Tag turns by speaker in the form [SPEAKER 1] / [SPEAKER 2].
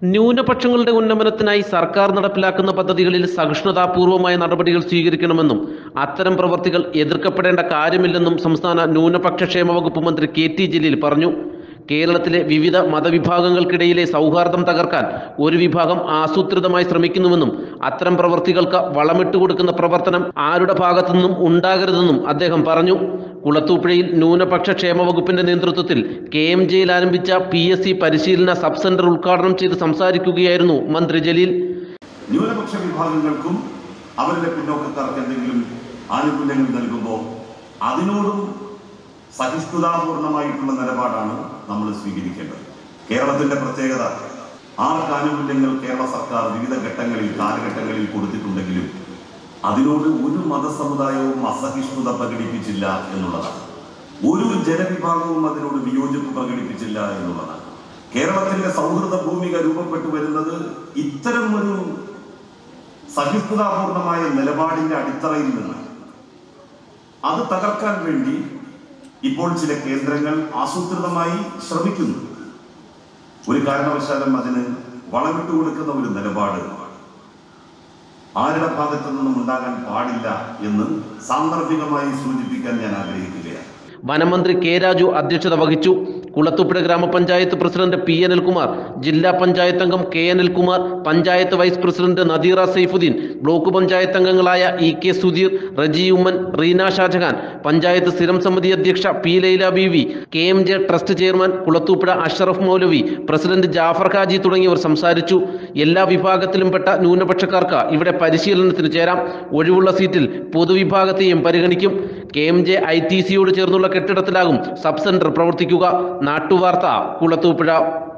[SPEAKER 1] ന്യൂനപക്ഷങ്ങളുടെ ഉന്നമനത്തിനായി സർക്കാർ നടപ്പിലാക്കുന്ന പദ്ധതികളിൽ സഹിഷ്ണുതാപൂർവമായ നടപടികൾ സ്വീകരിക്കണമെന്നും അത്തരം പ്രവർത്തികൾ എതിർക്കപ്പെടേണ്ട കാര്യമില്ലെന്നും സംസ്ഥാന ന്യൂനപക്ഷ ക്ഷേമ വകുപ്പ് മന്ത്രി കെ ടി ജലീൽ പറഞ്ഞു കേരളത്തിലെ വിവിധ മതവിഭാഗങ്ങൾക്കിടയിലെ സൗഹാർദ്ദം തകർക്കാൻ ഒരു വിഭാഗം ആസൂത്രിതമായി ശ്രമിക്കുന്നുവെന്നും അത്തരം പ്രവർത്തികൾക്ക് വളമിട്ട് കൊടുക്കുന്ന പ്രവർത്തനം ആരുടെ ഭാഗത്തുനിന്നും ഉണ്ടാകരുതെന്നും അദ്ദേഹം പറഞ്ഞു കുളത്തൂപ്പുഴയിൽ ന്യൂനപക്ഷ ക്ഷേമ വകുപ്പിന്റെ നേതൃത്വത്തിൽ കെ എം ജെയിൽ ആരംഭിച്ച പി എസ് സി പരിശീലന സബ് സെന്റർ ഉദ്ഘാടനം ചെയ്ത് സംസാരിക്കുകയായിരുന്നു മന്ത്രി ജലീൽ
[SPEAKER 2] ന്യൂനപക്ഷ വിഭാഗങ്ങൾക്കും അവരുടെ പിന്നോക്കക്കാർക്ക് എന്തെങ്കിലും ആനുകൂല്യങ്ങൾ നൽകുമ്പോൾ അതിനോടും സഹിഷ്ണുതാപൂർണമായിട്ടുള്ള നിലപാടാണ് നമ്മൾ സ്വീകരിക്കേണ്ടത് കേരളത്തിന്റെ പ്രത്യേകത ആർക്ക് ആനുകൂല്യങ്ങൾ കേരള സർക്കാർ വിവിധ ഘട്ടങ്ങളിൽ കാലഘട്ടങ്ങളിൽ കൊടുത്തിട്ടുണ്ടെങ്കിലും അതിനോട് ഒരു മതസമുദായവും അസഹിഷ്ണുത പ്രകടിപ്പിച്ചില്ല എന്നുള്ളതാണ് ഒരു ജനവിഭാഗവും അതിനോട് വിയോജിപ്പ് പ്രകടിപ്പിച്ചില്ല എന്നുള്ളതാണ് കേരളത്തിന്റെ സൗഹൃദ ഭൂമിക രൂപപ്പെട്ടു വരുന്നത് ഇത്തരം ഒരു സഹിഷ്ണുതാപൂർണമായ നിലപാടിന്റെ അടിത്തറയിൽ നിന്നാണ് അത് തകർക്കാൻ വേണ്ടി ഇപ്പോൾ ചില കേന്ദ്രങ്ങൾ ആസൂത്രിതമായി ശ്രമിക്കുന്നു ഒരു കാരണവശാലും അതിന് വളമിട്ട് കൊടുക്കുന്ന ഒരു നിലപാട് ആരുടെ ഭാഗത്തു നിന്നും ഉണ്ടാകാൻ പാടില്ല എന്ന് സാന്ദർഭികമായി സൂചിപ്പിക്കാൻ ഞാൻ ആഗ്രഹിക്കുകയാണ്
[SPEAKER 1] വനമന്ത്രി കെ രാജു അധ്യക്ഷത വഹിച്ചു കുളത്തുപ്പുഴ ഗ്രാമപഞ്ചായത്ത് പ്രസിഡന്റ് പി അനിൽകുമാർ ജില്ലാ പഞ്ചായത്ത് അംഗം K Anilkumar panchayat vice president Nadeera Saifuddin block panchayat അംഗങ്ങളായ ഇ കെ സുധീർ റജി ഉമ്മൻ റീന ഷാജഹാൻ പഞ്ചായത്ത് സ്ഥിരം സമിതി അധ്യക്ഷ P Laila B V K M J trust chairman Kulathupuzha Ashraf Moulavi president Jafar Haji തുടങ്ങിയവർ സംസാരിച്ചു എല്ലാ വിഭാഗത്തിലും പെട്ട ന്യൂനപക്ഷക്കാർക്ക് ഇവിടെ പരിശീലനത്തിന് ചേരാം ഒഴിവുള്ള സീറ്റിൽ പൊതുവിഭാഗത്തെയും പരിഗണിക്കും K M J I T സിയോട് ചേർന്നുള്ള കെട്ടിടത്തിലാകും സബ് സെന്റർ പ്രവർത്തിക്കുക നാട്ടുവാർത്ത കുളത്തൂപ്പുഴ